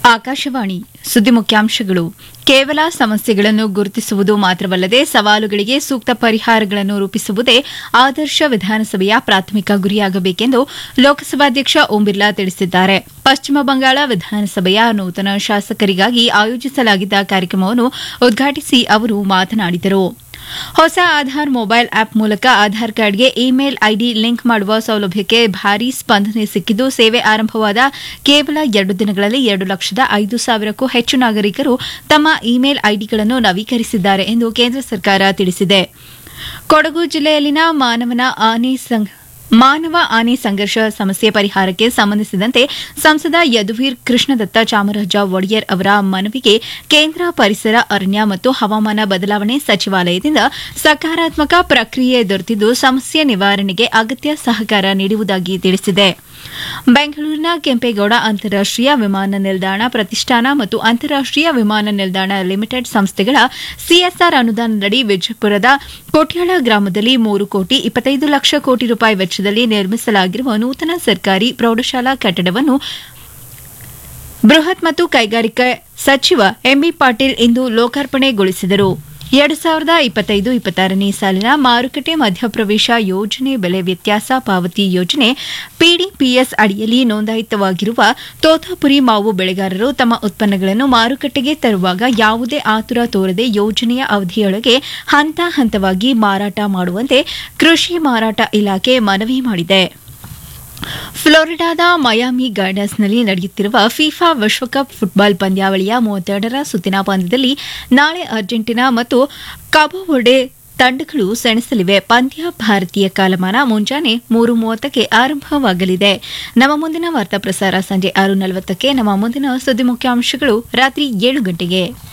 ಆಕಾಶವಾಣಿ ಸುದ್ದಿ ಮುಖ್ಯಾಂಶಗಳು ಕೇವಲ ಸಮಸ್ಯೆಗಳನ್ನು ಗುರುತಿಸುವುದು ಮಾತ್ರವಲ್ಲದೆ ಸವಾಲುಗಳಿಗೆ ಸೂಕ್ತ ಪರಿಹಾರಗಳನ್ನು ರೂಪಿಸುವುದೇ ಆದರ್ಶ ವಿಧಾನಸಭೆಯ ಪ್ರಾಥಮಿಕ ಗುರಿಯಾಗಬೇಕೆಂದು ಲೋಕಸಭಾಧ್ಯಕ್ಷ ಓಂ ಬಿರ್ಲಾ ತಿಳಿಸಿದ್ದಾರೆ ಪಶ್ಚಿಮ ಬಂಗಾಳ ವಿಧಾನಸಭೆಯ ನೂತನ ಶಾಸಕರಿಗಾಗಿ ಆಯೋಜಿಸಲಾಗಿದ್ದ ಕಾರ್ಯಕ್ರಮವನ್ನು ಉದ್ಘಾಟಿಸಿ ಅವರು ಮಾತನಾಡಿದರು ಹೊಸ ಆಧಾರ್ ಮೊಬೈಲ್ ಆಪ್ ಮೂಲಕ ಆಧಾರ್ ಕಾರ್ಡ್ಗೆ ಇಮೇಲ್ ಐಡಿ ಲಿಂಕ್ ಮಾಡುವ ಸೌಲಭ್ಯಕ್ಕೆ ಭಾರೀ ಸ್ಪಂದನೆ ಸಿಕ್ಕಿದ್ದು ಸೇವೆ ಆರಂಭವಾದ ಕೇವಲ ಎರಡು ದಿನಗಳಲ್ಲಿ ಎರಡು ಲಕ್ಷದ ಐದು ಸಾವಿರಕ್ಕೂ ಹೆಚ್ಚು ನಾಗರಿಕರು ತಮ್ಮ ಇಮೇಲ್ ಐಡಿಗಳನ್ನು ನವೀಕರಿಸಿದ್ದಾರೆ ಎಂದು ಕೇಂದ್ರ ಸರ್ಕಾರ ತಿಳಿಸಿದೆ ಕೊಡಗು ಜಿಲ್ಲೆಯಲ್ಲಿನ ಮಾನವನ ಆನೆ ಸಂಘ ಮಾನವ ಆನೆ ಸಂಘರ್ಷ ಸಮಸ್ಯೆ ಪರಿಹಾರಕ್ಕೆ ಸಂಬಂಧಿಸಿದಂತೆ ಸಂಸದ ಯದುವೀರ್ ಕೃಷ್ಣದತ್ತ ಚಾಮರಾಜ ಒಡೆಯರ್ ಅವರ ಮನವಿಗೆ ಕೇಂದ್ರ ಪರಿಸರ ಅರಣ್ಯ ಮತ್ತು ಹವಾಮಾನ ಬದಲಾವಣೆ ಸಚಿವಾಲಯದಿಂದ ಸಕಾರಾತ್ಮಕ ಪ್ರಕ್ರಿಯೆ ದೊರೆತಿದ್ದು ಸಮಸ್ಯೆ ನಿವಾರಣೆಗೆ ಅಗತ್ಯ ಸಹಕಾರ ನೀಡುವುದಾಗಿ ತಿಳಿಸಿದೆ ಬೆಂಗಳೂರಿನ ಕೆಂಪೇಗೌಡ ಅಂತಾರಾಷ್ಟೀಯ ವಿಮಾನ ನಿಲ್ದಾಣ ಪ್ರತಿಷ್ಠಾನ ಮತ್ತು ಅಂತಾರಾಷ್ಟೀಯ ವಿಮಾನ ನಿಲ್ದಾಣ ಲಿಮಿಟೆಡ್ ಸಂಸ್ಥೆಗಳ ಸಿಎಸ್ಆರ್ ಅನುದಾನದಡಿ ವಿಜಯಪುರದ ಕೋಟ್ಯಾಳ ಗ್ರಾಮದಲ್ಲಿ ಮೂರು ಕೋಟಿ ಇಪ್ಪತ್ತೈದು ಲಕ್ಷ ಕೋಟಿ ರೂಪಾಯಿ ವೆಚ್ಚದಲ್ಲಿ ನಿರ್ಮಿಸಲಾಗಿರುವ ನೂತನ ಸರ್ಕಾರಿ ಪ್ರೌಢಶಾಲಾ ಕಟ್ಟಡವನ್ನು ಬೃಹತ್ ಮತ್ತು ಕೈಗಾರಿಕಾ ಸಚಿವ ಎಂಬಿ ಪಾಟೀಲ್ ಇಂದು ಲೋಕಾರ್ಪಣೆಗೊಳಿಸಿದರು ಎರಡು ಸಾವಿರದ ಇಪ್ಪತ್ತೈದು ಇಪ್ಪತ್ತಾರನೇ ಸಾಲಿನ ಮಾರುಕಟ್ಟೆ ಮಧ್ಯಪ್ರವೇಶ ಯೋಜನೆ ಬೆಲೆ ವ್ಯತ್ಯಾಸ ಪಾವತಿ ಯೋಜನೆ ಪಿಡಿಪಿಎಸ್ ಅಡಿಯಲ್ಲಿ ನೋಂದಾಯಿತವಾಗಿರುವ ತೋತಾಪುರಿ ಮಾವು ಬೆಳೆಗಾರರು ತಮ್ಮ ಉತ್ಪನ್ನಗಳನ್ನು ಮಾರುಕಟ್ಟೆಗೆ ತರುವಾಗ ಯಾವುದೇ ಆತುರ ತೋರದೆ ಯೋಜನೆಯ ಅವಧಿಯೊಳಗೆ ಹಂತ ಹಂತವಾಗಿ ಮಾರಾಟ ಮಾಡುವಂತೆ ಕೃಷಿ ಮಾರಾಟ ಇಲಾಖೆ ಮನವಿ ಮಾಡಿದೆ ಫ್ಲೋರಿಡಾದ ಮಯಾಮಿ ಗಾರ್ಡನ್ಸ್ನಲ್ಲಿ ನಡೆಯುತ್ತಿರುವ ಫಿಫಾ ವಿಶ್ವಕಪ್ ಫುಟ್ಬಾಲ್ ಪಂದ್ಯಾವಳಿಯ ಮೂವತ್ತೆರಡರ ಸುತ್ತಿನ ಪಂದ್ಯದಲ್ಲಿ ನಾಳೆ ಅರ್ಜೆಂಟೀನಾ ಮತ್ತು ಕಬೋವರ್ಡೆ ತಂಡಗಳು ಸೆಣಸಲಿವೆ ಪಂದ್ಯ ಭಾರತೀಯ ಕಾಲಮಾನ ಮುಂಜಾನೆ ಮೂರು ಮೂವತ್ತಕ್ಕೆ ಆರಂಭವಾಗಲಿದೆ ನಮ್ಮ ಮುಂದಿನ ವಾರ್ತಾ ಪ್ರಸಾರ ಸಂಜೆ ಆರು ನಲವತ್ತಕ್ಕೆ ನಮ್ಮ ಮುಂದಿನ ಸುದ್ದಿ ಮುಖ್ಯಾಂಶಗಳು ರಾತ್ರಿ ಏಳು ಗಂಟೆಗೆ